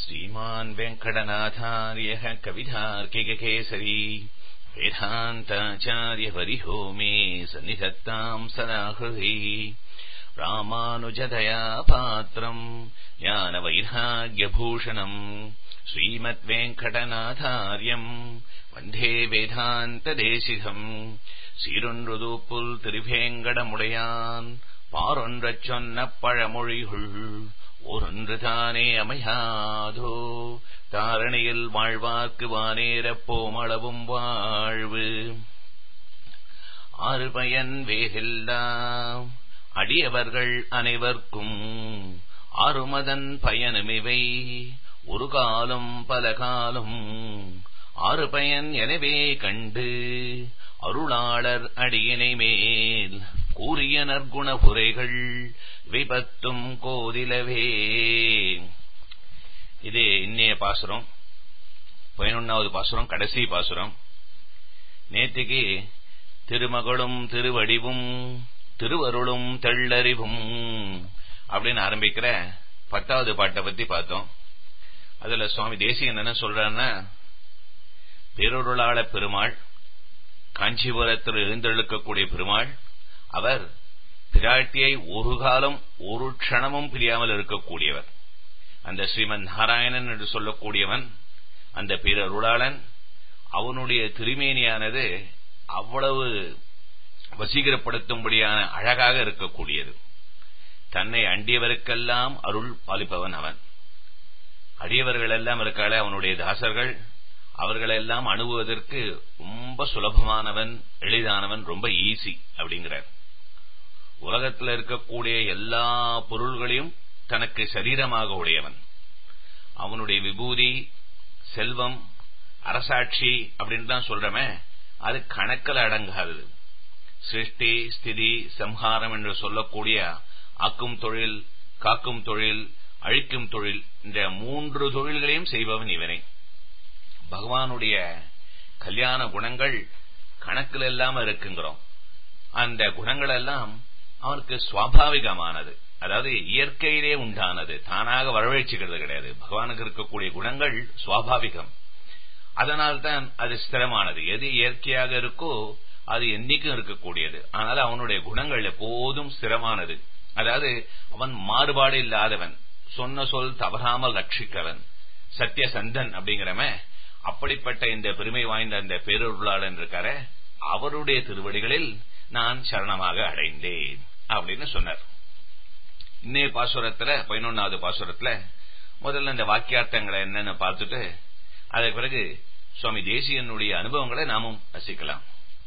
श्रीमान् वेङ्कटनाथार्यः कविधार्किककेसरी वेदान्ताचार्यपरिहो मे सन्निधत्ताम् सदा हृदि रामानुजदया पात्रम् ज्ञानवैराग्यभूषणम् श्रीमद्वेङ्कटनाथार्यम् वन्दे வேதாந்ததேசிகம் சீரொன்றுதூப்புல் திருவேங்கடமுடையான் பாரொன்றச் சொன்ன பழமொழிகள் ஓரொன்று தானே அமையாதோ தாரணியில் வாழ்வார்க்கு வானேரப் போமளவும் வாழ்வு ஆறு பயன் வேகில்லாம் அடியவர்கள் அனைவர்க்கும் ஆறுமதன் பயனுமிவை ஒரு காலம் பல காலம் ஆறு பயன் எனவே கண்டு அருளாளர் அடியினை மேல் கூறிய நற்குண புரைகள் விபத்தும் கோதிலவே இது இன்னைய பாசுரம் பதினொன்னாவது பாசுரம் கடைசி பாசுரம் நேற்றுக்கு திருமகளும் திருவடிவும் திருவருளும் தெள்ளறிவும் அப்படின்னு ஆரம்பிக்கிற பத்தாவது பாட்டை பத்தி பார்த்தோம் அதுல சுவாமி தேசிகன் என்ன சொல்றாருன்னா பேரொருளாள பெருமாள் காஞ்சிபுரத்தில் எழுந்தெழுக்கக்கூடிய பெருமாள் அவர் பிராட்டியை ஒரு காலம் ஒரு க்ஷணமும் பிரியாமல் இருக்கக்கூடியவர் அந்த ஸ்ரீமன் நாராயணன் என்று சொல்லக்கூடியவன் அந்த பேரருளாளன் அவனுடைய திருமேனியானது அவ்வளவு வசீகரப்படுத்தும்படியான அழகாக இருக்கக்கூடியது தன்னை அண்டியவருக்கெல்லாம் அருள் பாலிப்பவன் அவன் அடியவர்கள் எல்லாம் இருக்காளே அவனுடைய தாசர்கள் அவர்களெல்லாம் அணுகுவதற்கு ரொம்ப சுலபமானவன் எளிதானவன் ரொம்ப ஈஸி அப்படிங்கிறார் உலகத்தில் இருக்கக்கூடிய எல்லா பொருள்களையும் தனக்கு சரீரமாக உடையவன் அவனுடைய விபூதி செல்வம் அரசாட்சி அப்படின்னு தான் சொல்றமே அது கணக்கில் அடங்காதது சிருஷ்டி ஸ்திதி சம்ஹாரம் என்று சொல்லக்கூடிய ஆக்கும் தொழில் காக்கும் தொழில் அழிக்கும் தொழில் இந்த மூன்று தொழில்களையும் செய்பவன் இவனே பகவானுடைய கல்யாண குணங்கள் கணக்கில் இல்லாம இருக்குங்கிறோம் அந்த குணங்கள் எல்லாம் அவனுக்கு சுவாபாவிகமானது அதாவது இயற்கையிலே உண்டானது தானாக வரவழைச்சுக்கிறது கிடையாது பகவானுக்கு இருக்கக்கூடிய குணங்கள் சுவாபாவிகம் அதனால்தான் அது ஸ்திரமானது எது இயற்கையாக இருக்கோ அது என்னைக்கும் இருக்கக்கூடியது ஆனால் அவனுடைய குணங்கள் எப்போதும் ஸ்திரமானது அதாவது அவன் மாறுபாடு இல்லாதவன் சொன்ன சொல் தவறாமல் ரட்சிக்கவன் சத்தியசந்தன் அப்படிங்கிறவன் அப்படிப்பட்ட இந்த பெருமை வாய்ந்த அந்த பேரொருளாளன் இருக்கார அவருடைய திருவடிகளில் நான் சரணமாக அடைந்தேன் அப்படின்னு சொன்னார் இன்னைய பாசுரத்துல பதினொன்னாவது பாசுரத்துல முதல்ல இந்த வாக்கியார்த்தங்களை என்னன்னு பார்த்துட்டு அதற்கு பிறகு சுவாமி தேசியனுடைய அனுபவங்களை நாமும் ரசிக்கலாம்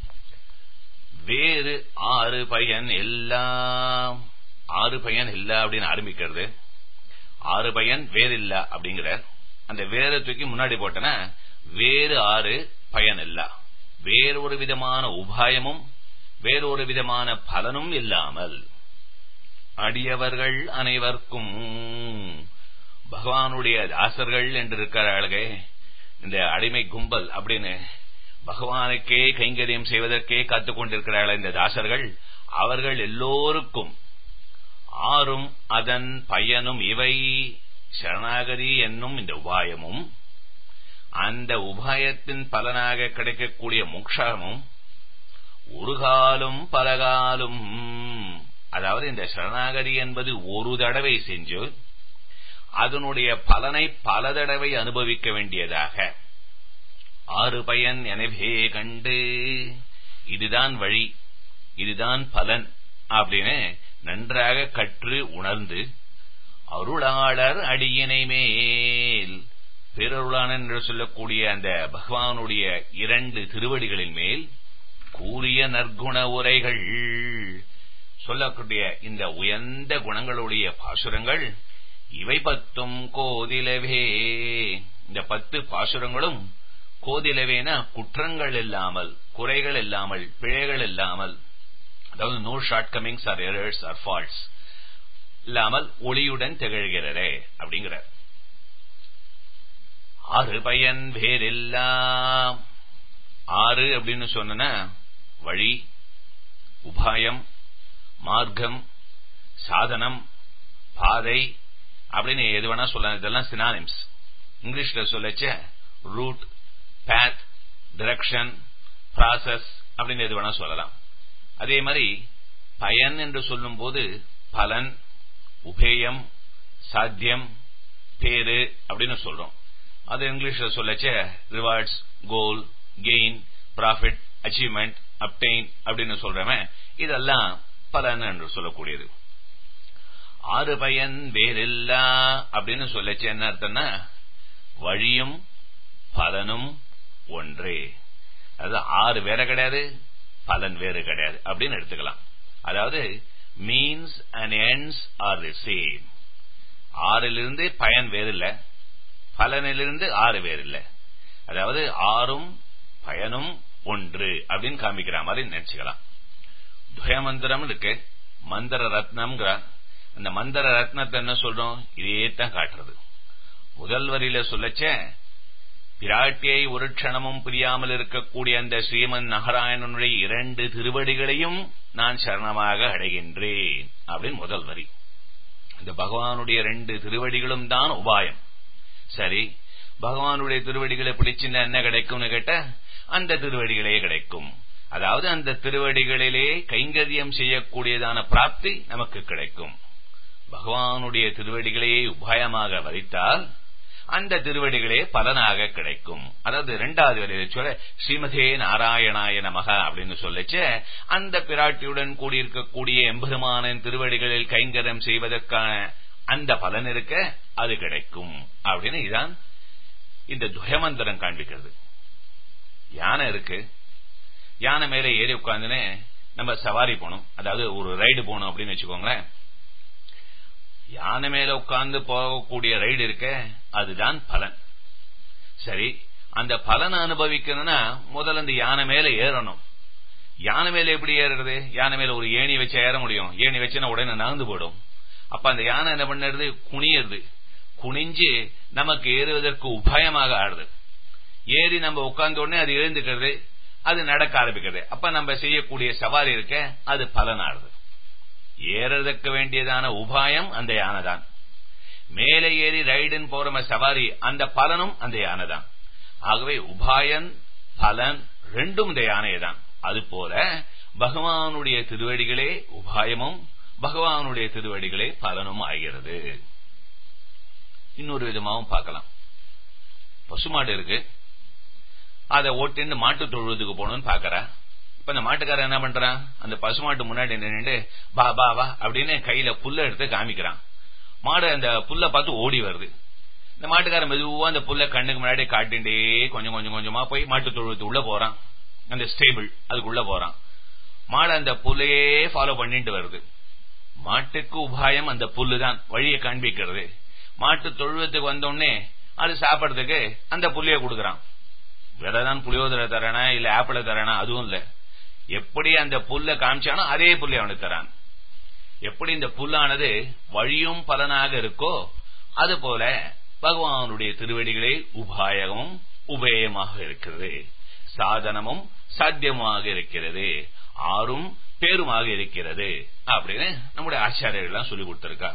வேறு ஆறு பயன் எல்லாம் ஆறு பயன் இல்ல அப்படின்னு ஆரம்பிக்கிறது ஆறு பயன் வேறு இல்ல அப்படிங்கிற அந்த வேற தூக்கி முன்னாடி போட்டனா வேறு ஆறு பயன் இல்ல வேறொரு விதமான உபாயமும் வேறொரு விதமான பலனும் இல்லாமல் அடியவர்கள் அனைவருக்கும் பகவானுடைய தாசர்கள் என்று இருக்கிற அழகே இந்த அடிமை கும்பல் அப்படின்னு பகவானுக்கே கைங்கரியம் செய்வதற்கே காத்துக் கொண்டிருக்கிறார்கள் இந்த தாசர்கள் அவர்கள் எல்லோருக்கும் ஆறும் அதன் பயனும் இவை சரணாகதி என்னும் இந்த உபாயமும் அந்த உபாயத்தின் பலனாக கிடைக்கக்கூடிய மோட்சமும் ஒரு காலம் பலகாலும் அதாவது இந்த சரணாகதி என்பது ஒரு தடவை செஞ்சு அதனுடைய பலனை பல தடவை அனுபவிக்க வேண்டியதாக ஆறு பயன் எனவே கண்டு இதுதான் வழி இதுதான் பலன் அப்படின்னு நன்றாக கற்று உணர்ந்து அருளாளர் அடியினை மேல் பேரருளான என்று சொல்லக்கூடிய அந்த பகவானுடைய இரண்டு திருவடிகளின் மேல் கூறிய நற்குண உரைகள் சொல்லக்கூடிய இந்த உயர்ந்த குணங்களுடைய பாசுரங்கள் இவை பத்தும் கோதிலவே இந்த பத்து பாசுரங்களும் கோதிலவேனா குற்றங்கள் இல்லாமல் குறைகள் இல்லாமல் பிழைகள் இல்லாமல் அதாவது no shortcomings or errors or faults இல்லாமல் ஒளியுடன் திகழ்கிறதே அப்படிங்கிறார் ஆறு பயன் வேறெல்லாம் ஆறு அப்படின்னு சொன்ன வழி உபாயம் மார்க்கம் சாதனம் பாதை அப்படின்னு எது வேணா சொல்லலாம் இதெல்லாம் சினானிம்ஸ் இங்கிலீஷ்ல சொல்லச்ச ரூட் பேத் டிரெக்ஷன் ப்ராசஸ் அப்படின்னு எது வேணா சொல்லலாம் அதே மாதிரி பயன் என்று சொல்லும் போது பலன் உபேயம் சாத்தியம் பேரு அப்படின்னு சொல்றோம் அது இங்கிலீஷ்ல சொல்லச்ச rewards goal gain profit achievement obtain அப்படின்னு சொல்றவன் இதெல்லாம் பலன் என்று சொல்லக்கூடியது ஆறு பயன் வேறில்லா அப்படின்னு சொல்லச்சு என்ன அர்த்தம்னா வழியும் பலனும் ஒன்றே அதாவது ஆறு வேற கிடையாது பலன் வேறு கிடையாது அப்படின்னு எடுத்துக்கலாம் அதாவது means and ends are the same ஆறிலிருந்து பயன் வேறு இல்ல பலனிலிருந்து ஆறு வேறு இல்ல அதாவது ஆறும் பயனும் ஒன்று அப்படின்னு காமிக்கிற மாதிரி நினைச்சுக்கலாம் துயமந்திரம் இருக்கு மந்திர ரத்னம்ங்கிற அந்த மந்திர ரத்னத்தை என்ன சொல்றோம் இதே தான் காட்டுறது முதல் வரியில சொல்லச்ச பிராட்டியை ஒரு க்ஷணமும் பிரியாமல் இருக்கக்கூடிய அந்த ஸ்ரீமன் நாராயணனுடைய இரண்டு திருவடிகளையும் நான் சரணமாக அடைகின்றேன் அப்படின்னு முதல் வரி இந்த பகவானுடைய ரெண்டு திருவடிகளும் தான் உபாயம் சரி பகவானுடைய திருவடிகளை பிடிச்சிருந்தா என்ன கிடைக்கும்னு கேட்ட அந்த திருவடிகளே கிடைக்கும் அதாவது அந்த திருவடிகளிலே கைங்கரியம் செய்யக்கூடியதான பிராப்தி நமக்கு கிடைக்கும் பகவானுடைய திருவடிகளையே உபாயமாக வரித்தால் அந்த திருவடிகளே பலனாக கிடைக்கும் அதாவது இரண்டாவது வரையில சொல்ல ஸ்ரீமதே நாராயணாய நமக அப்படின்னு சொல்லச்ச அந்த பிராட்டியுடன் கூடியிருக்கக்கூடிய எம்பெருமானின் திருவடிகளில் கைங்கரம் செய்வதற்கான அந்த பலன் இருக்க அது கிடைக்கும் அப்படின்னு இதான் இந்த துயமந்திரம் காண்பிக்கிறது யானை இருக்கு யானை மேல ஏறி உட்காந்துன்னு நம்ம சவாரி போனோம் அதாவது ஒரு ரைடு போனோம் அப்படின்னு வச்சுக்கோங்களேன் யானை மேல உட்கார்ந்து போகக்கூடிய ரைடு இருக்க அதுதான் பலன் சரி அந்த பலனை அனுபவிக்கணும்னா முதல்ல அந்த யானை மேல ஏறணும் யானை மேல எப்படி ஏறுறது யானை மேல ஒரு ஏணி வச்சு ஏற முடியும் ஏணி வச்சுன்னா உடனே நகர்ந்து போயிடும் அப்ப அந்த யானை என்ன பண்ணுறது குனியறது குனிஞ்சு நமக்கு ஏறுவதற்கு உபாயமாக ஆடுது ஏறி நம்ம உட்கார்ந்த உடனே அது எழுந்துக்கிறது அது நடக்க ஆரம்பிக்கிறது அப்ப நம்ம செய்யக்கூடிய சவாரி இருக்க அது பலனாடுது ஏறதற்கு வேண்டியதான உபாயம் அந்த யானை தான் மேலே ஏறி ரைடுன்னு போற சவாரி அந்த பலனும் அந்த யானை தான் ஆகவே உபாயன் பலன் ரெண்டும் இந்த யானையை தான் அது போல பகவானுடைய திருவடிகளே உபாயமும் பகவானுடைய திருவடிகளே பலனும் ஆகிறது இன்னொரு விதமாகவும் பார்க்கலாம் பசுமாடு இருக்கு அதை ஓட்டின்னு மாட்டு தொழுவதுக்கு போகணும்னு பாக்கறா இப்ப இந்த மாட்டுக்காரன் என்ன பண்றான் அந்த பசுமாட்டு முன்னாடி நின்று பா பா வா அப்படின்னு கையில புல்ல எடுத்து காமிக்கிறான் மாடு அந்த புல்ல பார்த்து ஓடி வருது இந்த மாட்டுக்காரன் மெதுவா அந்த புல்ல கண்ணுக்கு முன்னாடி காட்டிண்டே கொஞ்சம் கொஞ்சம் கொஞ்சமா போய் மாட்டு தொழுவத்து உள்ள போறான் அந்த ஸ்டேபிள் அதுக்குள்ள போறான் மாடு அந்த புல்லையே ஃபாலோ பண்ணிட்டு வருது மாட்டுக்கு உபாயம் அந்த புல்லு தான் வழியை காண்பிக்கிறது மாட்டு தொழுவத்துக்கு வந்தோடனே அது சாப்பிடறதுக்கு அந்த புள்ளிய கொடுக்கறான் விதைதான் புளியோதரை தரானா இல்ல ஆப்பிள தரானா அதுவும் இல்ல எப்படி அந்த புல்ல காமிச்சானோ அதே புள்ளி அவனுக்கு தரான் எப்படி இந்த புல்லானது வழியும் பலனாக இருக்கோ அது போல பகவானுடைய திருவடிகளே உபாயமும் உபேயமாக இருக்கிறது சாதனமும் சாத்தியமாக இருக்கிறது ஆறும் பேருமாக இருக்கிறது அப்படின்னு நம்முடைய ஆச்சாரியர்கள் சொல்லி கொடுத்திருக்கா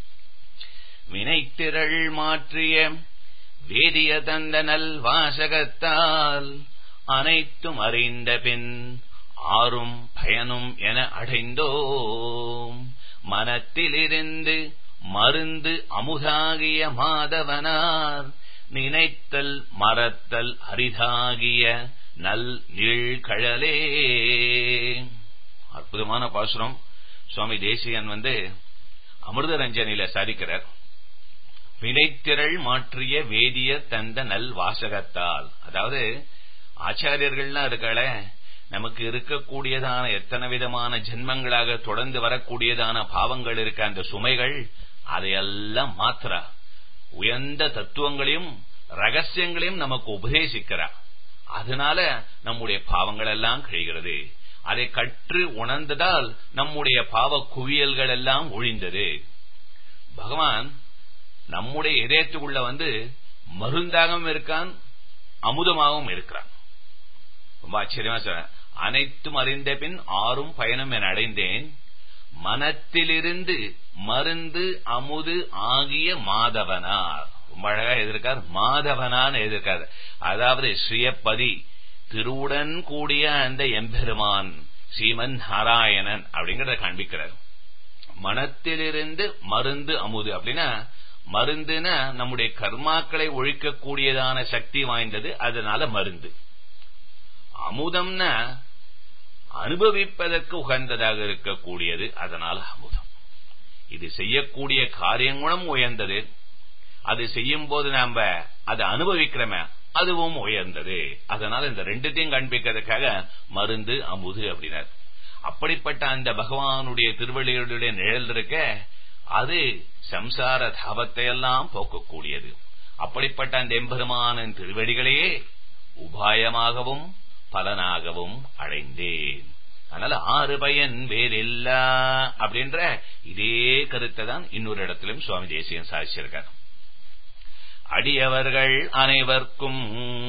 வினைத்திரள் மாற்றிய வேதிய தந்த நல் வாசகத்தால் அனைத்தும் அறிந்த பின் ஆறும் பயனும் என அடைந்தோம் மனத்திலிருந்து மருந்து அமுதாகிய மாதவனார் நினைத்தல் மறத்தல் அரிதாகிய நல் நீழ்கழலே அற்புதமான பாசுரம் சுவாமி தேசியன் வந்து அமிர்தரஞ்சனில சாதிக்கிறார் வினைத்திரள் மாற்றிய வேதிய தந்த நல் வாசகத்தால் அதாவது ஆச்சாரியர்கள்லாம் இருக்கல நமக்கு இருக்கக்கூடியதான எத்தனை விதமான ஜென்மங்களாக தொடர்ந்து வரக்கூடியதான பாவங்கள் இருக்க அந்த சுமைகள் அதையெல்லாம் மாத்திரா உயர்ந்த தத்துவங்களையும் ரகசியங்களையும் நமக்கு உபதேசிக்கிறா அதனால நம்முடைய பாவங்கள் எல்லாம் கழிகிறது அதை கற்று உணர்ந்ததால் நம்முடைய பாவ குவியல்கள் எல்லாம் ஒழிந்தது பகவான் நம்முடைய இதயத்துக்குள்ள வந்து மருந்தாகவும் இருக்கான் அமுதமாகவும் இருக்கிறான் ரொம்ப ஆச்சரியமா சொல்ற அனைத்தும் அறிந்த பின் ஆறும் பயணம் என அடைந்தேன் மனத்திலிருந்து மருந்து அமுது ஆகிய மாதவனார் ரொம்ப அழகா எதிர்க்கார் மாதவனான்னு எதிர்க்கார் அதாவது ஸ்ரீயப்பதி திருவுடன் கூடிய அந்த எம்பெருமான் ஸ்ரீமன் நாராயணன் அப்படிங்கறத காண்பிக்கிறார் மனத்திலிருந்து மருந்து அமுது அப்படின்னா மருந்துனா நம்முடைய கர்மாக்களை ஒழிக்கக்கூடியதான சக்தி வாய்ந்தது அதனால மருந்து அமுதம்னா அனுபவிப்பதற்கு உகந்ததாக இருக்கக்கூடியது அதனால அமுதம் இது செய்யக்கூடிய காரியங்களும் உயர்ந்தது அது செய்யும் போது நாம அதை அனுபவிக்கிறோமே அதுவும் உயர்ந்தது அதனால இந்த ரெண்டுத்தையும் காண்பிக்கிறதுக்காக மருந்து அமுது அப்படின்னார் அப்படிப்பட்ட அந்த பகவானுடைய திருவள்ளிகளுடைய நிழல் இருக்க அது சம்சார தாபத்தை எல்லாம் போக்கக்கூடியது அப்படிப்பட்ட அந்த எம்பெருமானின் திருவடிகளையே உபாயமாகவும் பலனாகவும் அடைந்தேன் அதனால ஆறு பயன் வேறில்லா அப்படின்ற இதே கருத்தை தான் இன்னொரு இடத்திலும் சுவாமி தேசியன் சாதிச்சிருக்கார் அடியவர்கள் அனைவருக்கும்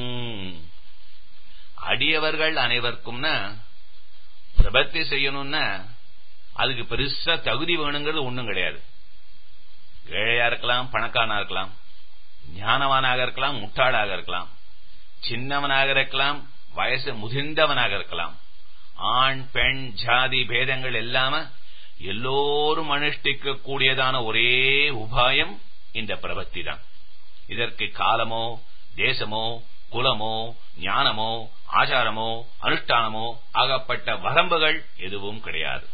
அடியவர்கள் அனைவருக்கும்னா பிரபத்தி செய்யணும்னா அதுக்கு பெருசா தகுதி வேணுங்கிறது ஒண்ணும் கிடையாது ஏழையா இருக்கலாம் பணக்காரனா இருக்கலாம் ஞானவானாக இருக்கலாம் முட்டாளாக இருக்கலாம் சின்னவனாக இருக்கலாம் வயசு முதிர்ந்தவனாக இருக்கலாம் ஆண் பெண் ஜாதி பேதங்கள் எல்லாம எல்லோரும் அனுஷ்டிக்க கூடியதான ஒரே உபாயம் இந்த பிரபத்தி தான் இதற்கு காலமோ தேசமோ குலமோ ஞானமோ ஆச்சாரமோ அனுஷ்டானமோ ஆகப்பட்ட வரம்புகள் எதுவும் கிடையாது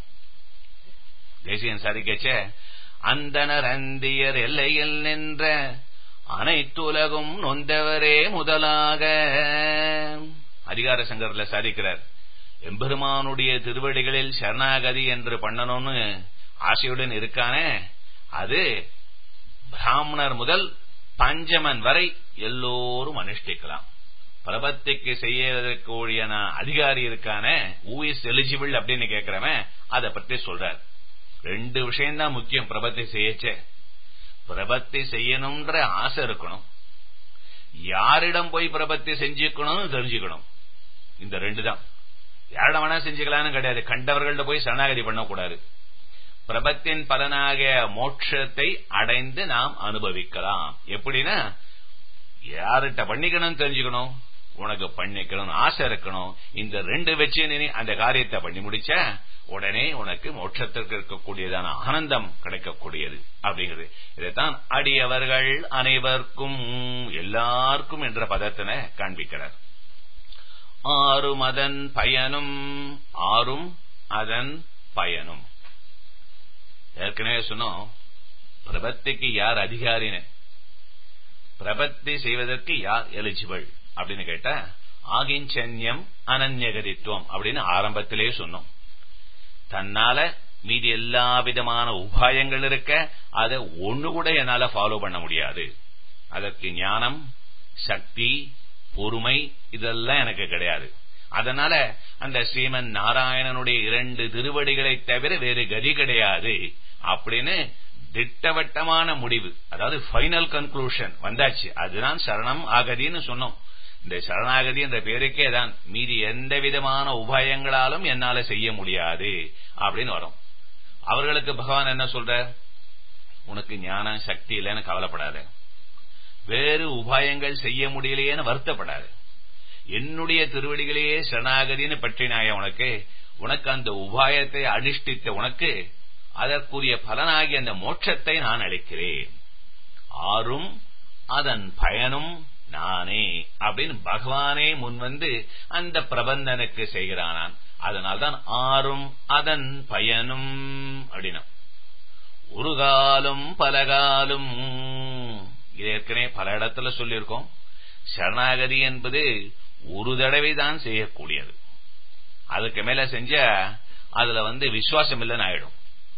தேசியன் சாதிக்கச்ச அந்தனர் அந்தியர் எல்லையில் நின்ற அனைத்துலகும் நொந்தவரே முதலாக அதிகார சங்கர்ல சாதிக்கிறார் எம்பெருமானுடைய திருவடிகளில் சரணாகதி என்று பண்ணணும்னு ஆசையுடன் இருக்கானே அது பிராமணர் முதல் பஞ்சமன் வரை எல்லோரும் அனுஷ்டிக்கலாம் பிரபத்திக்கு செய்யறதுக்கு அதிகாரி இருக்கானே ஊ இஸ் எலிஜிபிள் அப்படின்னு கேட்கிறவன் அதை பற்றி சொல்றார் ரெண்டு விஷயம்தான் முக்கியம் பிரபத்தி செய்யச்ச பிரபத்தி செய்யணும்ன்ற ஆசை இருக்கணும் யாரிடம் போய் பிரபத்தி செஞ்சுக்கணும்னு தெரிஞ்சுக்கணும் இந்த ரெண்டு தான் யாரிடம் வேணா செஞ்சுக்கலாம்னு கிடையாது கண்டவர்கள்ட்ட போய் சரணாகதி பண்ணக்கூடாது பிரபத்தின் பலனாக மோட்சத்தை அடைந்து நாம் அனுபவிக்கலாம் எப்படின்னா யார்கிட்ட பண்ணிக்கணும் தெரிஞ்சுக்கணும் உனக்கு பண்ணிக்கணும் ஆசை இருக்கணும் இந்த ரெண்டு வச்சு நீ அந்த காரியத்தை பண்ணி முடிச்ச உடனே உனக்கு மோட்சத்திற்கு இருக்கக்கூடியதான ஆனந்தம் கிடைக்கக்கூடியது அப்படிங்கிறது இதைத்தான் அடியவர்கள் அனைவருக்கும் எல்லாருக்கும் என்ற பதத்தினை காண்பிக்கிறார் ஆறும் அதன் பயனும் ஆறும் அதன் பயனும் ஏற்கனவே சொன்னோம் பிரபத்திக்கு யார் அதிகாரின்னு பிரபத்தி செய்வதற்கு யார் எலிஜிபிள் அப்படின்னு கேட்டா ஆகிஞ்சன்யம் அனன்யகதித்துவம் அப்படின்னு ஆரம்பத்திலே சொன்னோம் தன்னால மீதி எல்லா விதமான உபாயங்கள் இருக்க அதை ஒண்ணு கூட என்னால ஃபாலோ பண்ண முடியாது அதற்கு ஞானம் சக்தி பொறுமை இதெல்லாம் எனக்கு கிடையாது அதனால அந்த ஸ்ரீமன் நாராயணனுடைய இரண்டு திருவடிகளை தவிர வேறு கதி கிடையாது அப்படின்னு திட்டவட்டமான முடிவு அதாவது ஃபைனல் கன்க்ளூஷன் வந்தாச்சு அதுதான் சரணம் ஆகதின்னு சொன்னோம் இந்த சரணாகதி என்ற பேருக்கே தான் மீதி எந்த விதமான உபாயங்களாலும் என்னால செய்ய முடியாது அப்படின்னு வரும் அவர்களுக்கு பகவான் என்ன சொல்ற உனக்கு ஞானம் சக்தி இல்லைன்னு கவலைப்படாத வேறு உபாயங்கள் செய்ய முடியலையேன்னு வருத்தப்படாது என்னுடைய திருவடிகளையே சரணாகதின்னு பற்றினாய உனக்கு உனக்கு அந்த உபாயத்தை அனுஷ்டித்த உனக்கு அதற்குரிய பலனாகிய அந்த மோட்சத்தை நான் அளிக்கிறேன் ஆறும் அதன் பயனும் நானே அப்படின்னு பகவானே முன்வந்து அந்த பிரபந்தனுக்கு செய்கிறானான் அதனால்தான் ஆறும் அதன் பயனும் அப்படின்னா ஒரு காலம் பலகாலும் இது ஏற்கனவே பல இடத்துல சொல்லியிருக்கோம் சரணாகதி என்பது ஒரு தடவை தான் செய்யக்கூடியது அதுக்கு மேல செஞ்ச அதுல வந்து விசுவாசம் இல்லைன்னு ஆயிடும்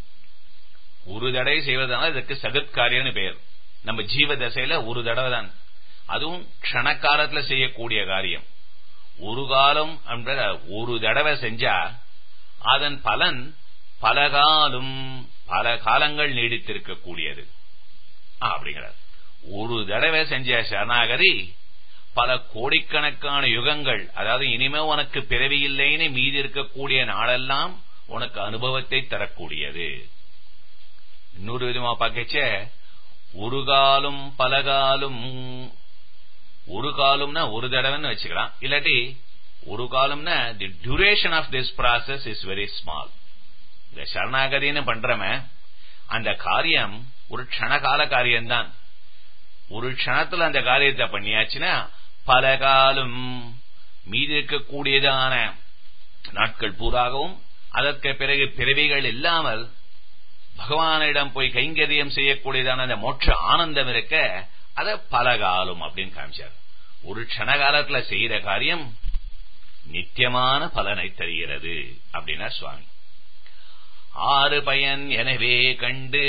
ஒரு தடவை செய்வதனால இதுக்கு சகத்காரியன்னு பெயர் நம்ம ஜீவ தசையில ஒரு தடவை தான் அதுவும் க்ஷணக்காலத்துல செய்யக்கூடிய காரியம் ஒரு காலம் என்ற ஒரு தடவை செஞ்சா அதன் பலன் பல காலம் பல காலங்கள் நீடித்திருக்கக்கூடியது அப்படிங்கிறார் ஒரு தடவை செஞ்ச சரணாகதி பல கோடிக்கணக்கான யுகங்கள் அதாவது இனிமே உனக்கு பிறவி இல்லைன்னு மீதி இருக்கக்கூடிய நாளெல்லாம் உனக்கு அனுபவத்தை தரக்கூடியது இன்னொரு விதமா பார்க்கச்ச ஒரு காலும் பல காலும் ஒரு காலம்னா ஒரு தடவைன்னு வச்சுக்கலாம் இல்லாட்டி ஒரு காலம்னா the duration of this process is very small இந்த சரணாகதின்னு பண்றவன் அந்த காரியம் ஒரு க்ஷணகால காரியம்தான் ஒரு க்ஷணத்துல அந்த காரியத்தை பண்ணியாச்சுன்னா பல காலம் மீதி இருக்கக்கூடியதான நாட்கள் பூராகவும் அதற்கு பிறகு பிறவிகள் இல்லாமல் பகவானிடம் போய் கைங்கரியம் செய்யக்கூடியதான அந்த மோட்ச ஆனந்தம் இருக்க அத பல காலம் அப்படின்னு காமிச்சார் ஒரு க்ஷணகாலத்துல செய்யற காரியம் நித்தியமான பலனை தருகிறது அப்படின்னா சுவாமி ஆறு பயன் எனவே கண்டு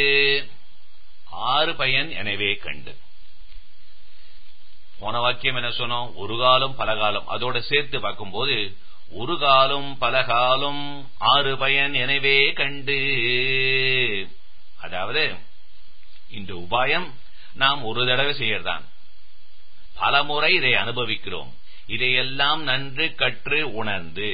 ஆறு பயன் எனவே கண்டு போன வாக்கியம் என்ன சொன்னோம் ஒரு காலம் பல காலம் அதோட சேர்த்து பார்க்கும்போது ஒரு காலம் பல காலம் ஆறு பயன் எனவே கண்டு அதாவது இந்த உபாயம் நாம் ஒரு தடவை செய்யறதான் பல முறை இதை அனுபவிக்கிறோம் இதையெல்லாம் நன்று கற்று உணர்ந்து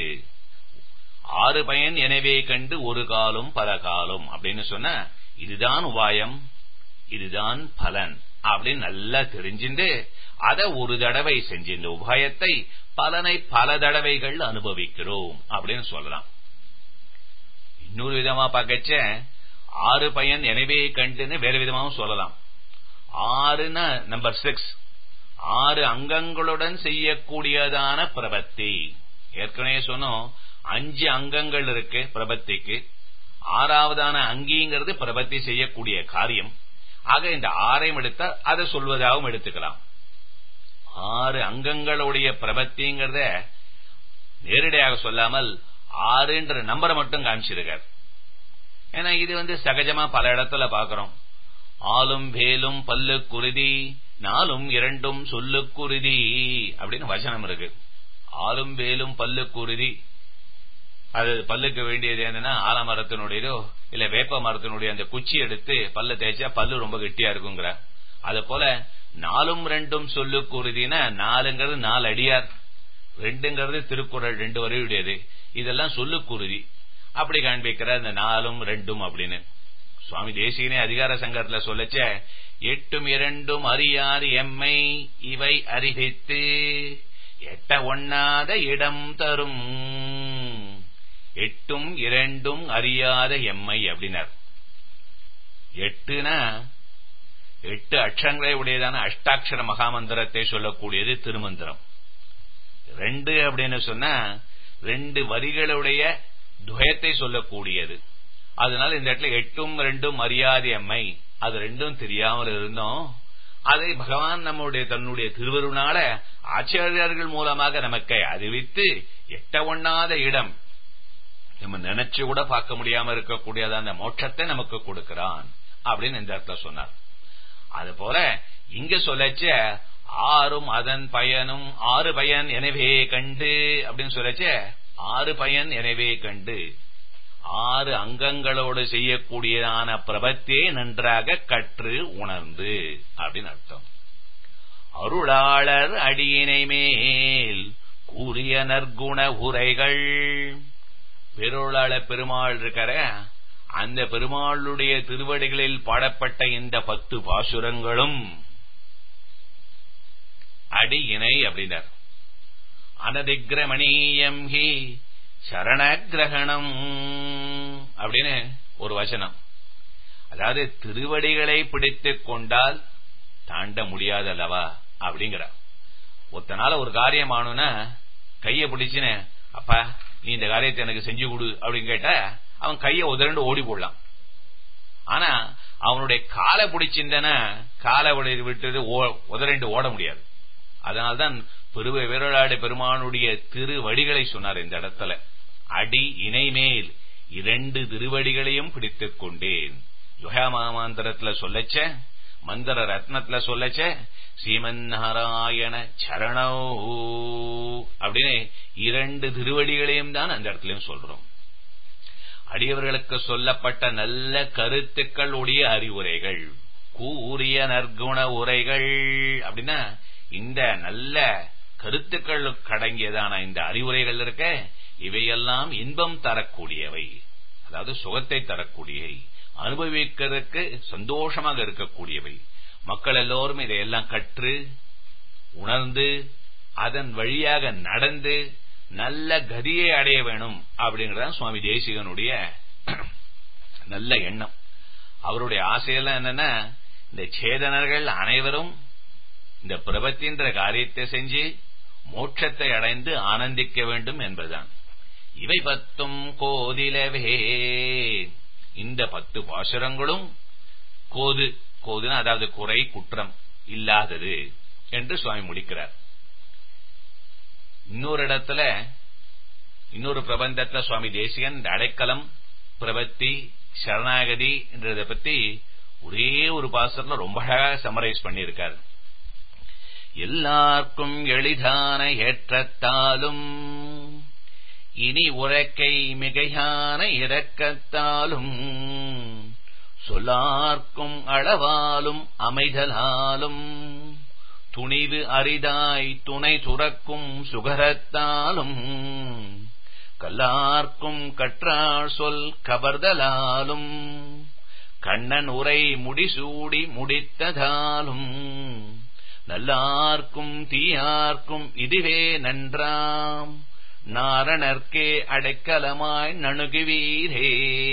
ஆறு பயன் எனவே கண்டு ஒரு காலம் பல காலம் அப்படின்னு சொன்ன இதுதான் உபாயம் இதுதான் பலன் அப்படின்னு நல்லா தெரிஞ்சுண்டு அதை ஒரு தடவை செஞ்ச இந்த உபாயத்தை பலனை பல தடவைகள் அனுபவிக்கிறோம் அப்படின்னு சொல்லலாம் இன்னொரு விதமா பார்க்கச்ச ஆறு பயன் எனவே கண்டுன்னு வேற விதமாவும் சொல்லலாம் ஆறுனா நம்பர் சிக்ஸ் ஆறு அங்கங்களுடன் செய்யக்கூடியதான பிரபத்தி ஏற்கனவே சொன்னோம் அஞ்சு அங்கங்கள் இருக்கு பிரபத்திக்கு ஆறாவதான அங்கிங்கிறது பிரபத்தி செய்யக்கூடிய காரியம் ஆக இந்த ஆறையும் எடுத்தா அதை சொல்வதாகவும் எடுத்துக்கலாம் ஆறு அங்கங்களுடைய பிரபத்திங்கிறத நேரடியாக சொல்லாமல் ஆறுன்ற நம்பரை மட்டும் காமிச்சிருக்கார் ஏன்னா இது வந்து சகஜமா பல இடத்துல பாக்குறோம் ஆளும் வேலும் பல்லு குருதி நாலும் இரண்டும் சொல்லு குருதி அப்படின்னு வசனம் இருக்கு ஆளும் வேலும் பல்லு குருதி அது பல்லுக்கு வேண்டியது என்னன்னா ஆலமரத்தினுடையதோ இல்ல வேப்ப மரத்தினுடைய அந்த குச்சி எடுத்து பல்ல தேய்ச்சா பல்லு ரொம்ப கெட்டியா இருக்குங்கிற அது போல நாலும் ரெண்டும் சொல்லு குருதினா நாலுங்கிறது நாலு அடியார் ரெண்டுங்கிறது திருக்குறள் ரெண்டு வரையுடையது இதெல்லாம் சொல்லு குருதி அப்படி காண்பிக்கிற இந்த நாலும் ரெண்டும் அப்படின்னு சுவாமி தேசிகனே அதிகார சங்கத்துல சொல்லச்ச எட்டும் இரண்டும் அறியாறு எம்மை இவை அறிவித்து எட்ட ஒண்ணாத இடம் தரும் எட்டும் இரண்டும் அறியாத எம்மை அப்படின்னார் எட்டுனா எட்டு அக்ஷங்களை உடையதான அஷ்டாட்சர மகாமந்திரத்தை சொல்லக்கூடியது திருமந்திரம் ரெண்டு அப்படின்னு சொன்னா ரெண்டு வரிகளுடைய துயத்தை சொல்லக்கூடியது அதனால இந்த இடத்துல எட்டும் ரெண்டும் மரியாதை அம்மை அது ரெண்டும் தெரியாமல் இருந்தோம் அதை பகவான் நம்முடைய தன்னுடைய திருவருனால ஆச்சாரியர்கள் மூலமாக நமக்கு அறிவித்து எட்ட ஒண்ணாத இடம் நம்ம நினைச்சு கூட பார்க்க முடியாம இருக்கக்கூடியத அந்த மோட்சத்தை நமக்கு கொடுக்கிறான் அப்படின்னு இந்த இடத்துல சொன்னார் அது போல இங்க சொல்லச்ச ஆறும் அதன் பயனும் ஆறு பயன் எனவே கண்டு அப்படின்னு சொல்லச்ச ஆறு பயன் எனவே கண்டு ஆறு அங்கங்களோடு செய்யக்கூடியதான பிரபத்தே நன்றாக கற்று உணர்ந்து அப்படின்னு அர்த்தம் அருளாளர் அடியினை மேல் கூறிய நற்குண உரைகள் பெருளாள பெருமாள் இருக்கிற அந்த பெருமாளுடைய திருவடிகளில் பாடப்பட்ட இந்த பத்து பாசுரங்களும் அடி இணை அப்படின்னார் அனதிகிரமணீயம் ஹி சரணகிரகணம் அப்படின்னு ஒரு வசனம் அதாவது திருவடிகளை பிடித்துக் கொண்டால் தாண்ட முடியாதல்லவா அப்படிங்கிற ஒத்தனால ஒரு காரியம் ஆனும்னா கைய பிடிச்சுன்னு அப்பா நீ இந்த காரியத்தை எனக்கு செஞ்சு கொடு அப்படின்னு கேட்டா அவன் கைய உதரண்டு ஓடி போடலாம் ஆனா அவனுடைய காலை பிடிச்சிருந்தனா காலை விட்டு உதரண்டு ஓட முடியாது அதனால்தான் பெருவை வீரலாடு பெருமானுடைய திருவடிகளை சொன்னார் இந்த இடத்துல அடி இணைமேல் இரண்டு திருவடிகளையும் பிடித்துக் கொண்டேன் யுகா மாமாந்திரத்துல சொல்லச்ச மந்திர ரத்னத்துல சொல்லச்ச ஸ்ரீமன் நாராயண சரணோ அப்படின்னு இரண்டு திருவடிகளையும் தான் அந்த இடத்துலயும் சொல்றோம் அடியவர்களுக்கு சொல்லப்பட்ட நல்ல கருத்துக்கள் உடைய அறிவுரைகள் கூறிய நற்குண உரைகள் அப்படின்னா இந்த நல்ல கருத்துக்கள் கடங்கியதான இந்த அறிவுரைகள் இருக்க இவையெல்லாம் இன்பம் தரக்கூடியவை அதாவது சுகத்தை தரக்கூடியவை அனுபவிக்கிறதுக்கு சந்தோஷமாக இருக்கக்கூடியவை மக்கள் எல்லோரும் இதையெல்லாம் கற்று உணர்ந்து அதன் வழியாக நடந்து நல்ல கதியை அடைய வேணும் அப்படிங்கறத சுவாமி தேசிகனுடைய நல்ல எண்ணம் அவருடைய ஆசையெல்லாம் என்னன்னா இந்த சேதனர்கள் அனைவரும் இந்த பிரபத்தின்ற காரியத்தை செஞ்சு மோட்சத்தை அடைந்து ஆனந்திக்க வேண்டும் என்பதுதான் இவை பத்தும் கோதிலவே இந்த பத்து பாசுரங்களும் கோது கோதுன்னு அதாவது குறை குற்றம் இல்லாதது என்று சுவாமி முடிக்கிறார் இன்னொரு இடத்துல இன்னொரு பிரபந்தத்துல சுவாமி தேசியன் இந்த அடைக்கலம் பிரபத்தி சரணாகதி என்றதை பத்தி ஒரே ஒரு பாசத்துல ரொம்ப அழகாக சமரைஸ் பண்ணியிருக்காரு எல்லாருக்கும் எளிதான ஏற்றத்தாலும் இனி உரைக்கை மிகையான இரக்கத்தாலும் சொல்லார்க்கும் அளவாலும் அமைதலாலும் துணிவு அரிதாய் துணை துறக்கும் சுகரத்தாலும் கல்லார்க்கும் கற்றாள் சொல் கவர்தலாலும் கண்ணன் உரை முடிசூடி முடித்ததாலும் நல்லார்க்கும் தீயார்க்கும் இதுவே நன்றாம் நாரணர்க்கே அடைக்கலமாய் நணுகுவீரே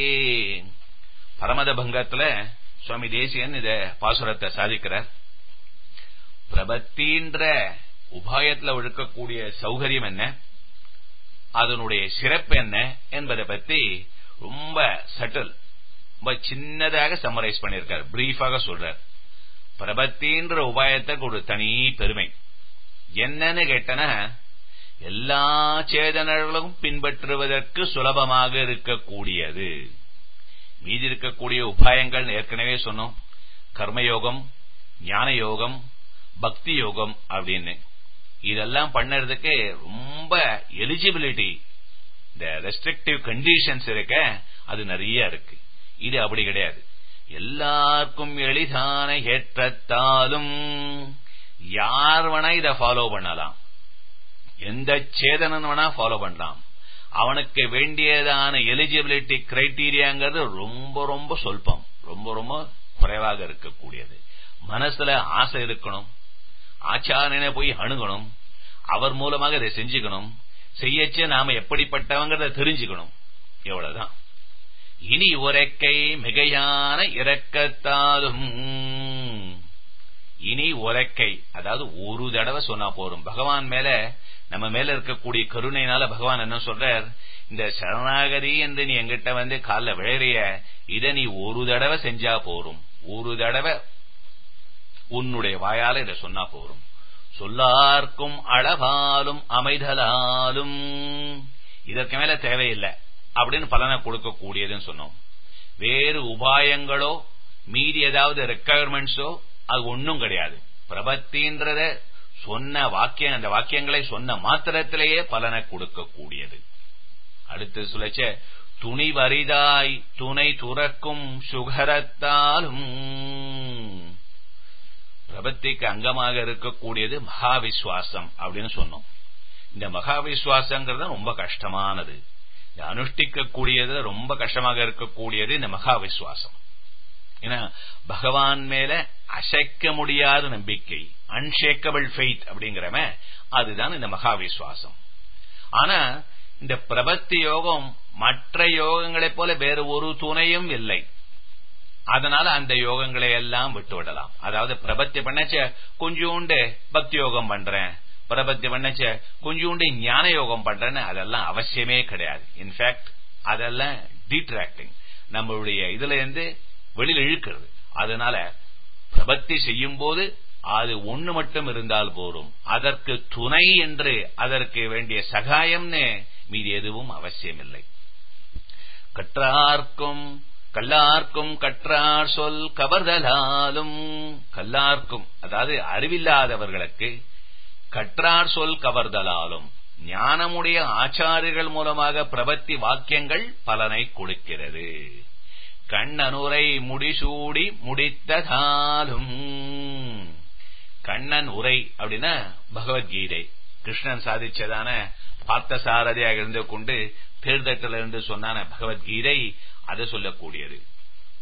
பரமத பங்கத்துல சுவாமி தேசியன் இத பாசுரத்தை சாதிக்கிறார் பிரபத்தின்ற உபாயத்துல ஒழுக்கக்கூடிய சௌகரியம் என்ன அதனுடைய சிறப்பு என்ன என்பதை பத்தி ரொம்ப சட்டில் ரொம்ப சின்னதாக சம்மரைஸ் பண்ணியிருக்கார் பிரீஃபாக சொல்றார் பிரபத்தின்ற உபாயத்துக்கு ஒரு தனி பெருமை என்னன்னு கேட்டனா எல்லா சேதனர்களும் பின்பற்றுவதற்கு சுலபமாக இருக்கக்கூடியது மீதி இருக்கக்கூடிய உபாயங்கள் ஏற்கனவே சொன்னோம் கர்மயோகம் ஞான யோகம் பக்தி யோகம் அப்படின்னு இதெல்லாம் பண்ணறதுக்கு ரொம்ப எலிஜிபிலிட்டி இந்த ரெஸ்ட்ரிக்டிவ் கண்டிஷன்ஸ் இருக்க அது நிறைய இருக்கு இது அப்படி கிடையாது எல்லாருக்கும் எளிதான ஏற்றத்தாலும் யார் வேணா இதை ஃபாலோ பண்ணலாம் எந்த சேதனன் வேணா ஃபாலோ பண்ணலாம் அவனுக்கு வேண்டியதான எலிஜிபிலிட்டி கிரைட்டீரியாங்கிறது ரொம்ப ரொம்ப சொல்பம் ரொம்ப ரொம்ப குறைவாக இருக்கக்கூடியது மனசுல ஆசை இருக்கணும் ஆச்சாரியனை போய் அணுகணும் அவர் மூலமாக இதை செஞ்சுக்கணும் செய்யச்சு நாம எப்படிப்பட்டவங்கிறத தெரிஞ்சுக்கணும் எவ்வளவுதான் இனி உரைக்கை மிகையான இறக்கத்தாலும் இனி உரைக்கை அதாவது ஒரு தடவை சொன்னா போரும் பகவான் மேல நம்ம மேல இருக்கக்கூடிய கருணையினால பகவான் என்ன சொல்றார் இந்த சரணாகதி என்று நீ எங்கிட்ட வந்து கால விழைறிய இத நீ ஒரு தடவை செஞ்சா போரும் ஒரு தடவை உன்னுடைய வாயால இதை சொன்னா போரும் சொல்லார்க்கும் அளவாலும் அமைதலாலும் இதற்கு மேல தேவையில்லை அப்படின்னு பலனை கொடுக்கக்கூடியதுன்னு சொன்னோம் வேறு உபாயங்களோ மீறி ஏதாவது ரெக்குயர்மெண்ட்ஸோ அது ஒன்னும் கிடையாது பிரபத்தின்றத சொன்ன வாக்கியம் அந்த வாக்கியங்களை சொன்ன மாத்திரத்திலேயே பலனை கொடுக்கக்கூடியது அடுத்து சுழச்ச துணி வரிதாய் துணை துறக்கும் சுகரத்தாலும் பிரபத்திக்கு அங்கமாக இருக்கக்கூடியது மகா விஸ்வாசம் அப்படின்னு சொன்னோம் இந்த மகா விஸ்வாசங்கிறது ரொம்ப கஷ்டமானது இந்த அனுஷ்டிக்கக்கூடியது ரொம்ப கஷ்டமாக இருக்கக்கூடியது இந்த மகா விஸ்வாசம் ஏன்னா பகவான் மேல அசைக்க முடியாத நம்பிக்கை அன்ஷேக்கபிள் ஃபெய்த் அப்படிங்கிறவன் அதுதான் இந்த மகா விஸ்வாசம் ஆனா இந்த பிரபத்தி யோகம் மற்ற யோகங்களைப் போல வேறு ஒரு துணையும் இல்லை அதனால அந்த யோகங்களை எல்லாம் விட்டு விடலாம் அதாவது பிரபத்தி பண்ணச்ச கொஞ்சோண்டு பக்தி யோகம் பண்றேன் பிரபத்தி பண்ணச்ச கொஞ்சோண்டு ஞான யோகம் பண்றேன்னு அதெல்லாம் அவசியமே கிடையாது இன்ஃபேக்ட் அதெல்லாம் டீட்ராக்டிங் நம்மளுடைய இதுல இருந்து வெளியில இழுக்கிறது அதனால பிரபத்தி செய்யும் போது அது ஒண்ணு மட்டும் இருந்தால் போரும் அதற்கு துணை என்று அதற்கு வேண்டிய சகாயம்னு மீது எதுவும் அவசியமில்லை கற்றார்க்கும் கல்லார்க்கும் கற்றார் சொல் கவர்தலாலும் கல்லார்க்கும் அதாவது அறிவில்லாதவர்களுக்கு கற்றார் சொல் கவர்தலாலும் ஞானமுடைய ஆச்சாரியர்கள் மூலமாக பிரபத்தி வாக்கியங்கள் பலனை கொடுக்கிறது கண்ணனுரை முடிசூடி முடித்ததாலும் கண்ணன் உரை அப்படின்னா பகவத்கீதை கிருஷ்ணன் சாதிச்சதான பார்த்த சாரதியாக இருந்து கொண்டு தேர்தட்டில் இருந்து சொன்னான பகவத்கீதை அதை சொல்லக்கூடியது